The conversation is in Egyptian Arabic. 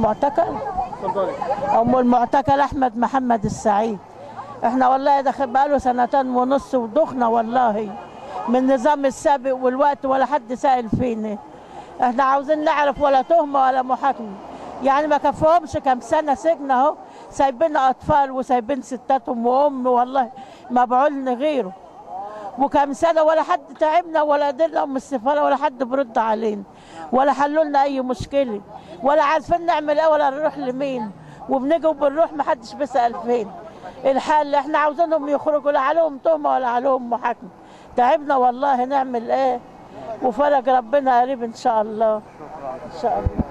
المعتقل اتفضلي ام المعتقل احمد محمد السعيد احنا والله داخل بقاله سنتين ونص ودخنا والله من النظام السابق والوقت ولا حد سائل فينا احنا عاوزين نعرف ولا تهمه ولا محاكمه يعني ما كفهمش كم سنه سجن اهو سايبين اطفال وسايبين ستاتهم وام والله ما بعولنا غيره وكم سنه ولا حد تعبنا ولا قدرنا من السفاره ولا حد برد علينا ولا حلوا لنا اي مشكله ولا عارفين نعمل ايه ولا نروح لمين وبنيجي وبنروح ما حدش بيسال فين الحل احنا عاوزينهم يخرجوا لا عليهم تهمه ولا عليهم محاكمه تعبنا والله نعمل ايه وفرج ربنا قريب ان شاء الله ان شاء الله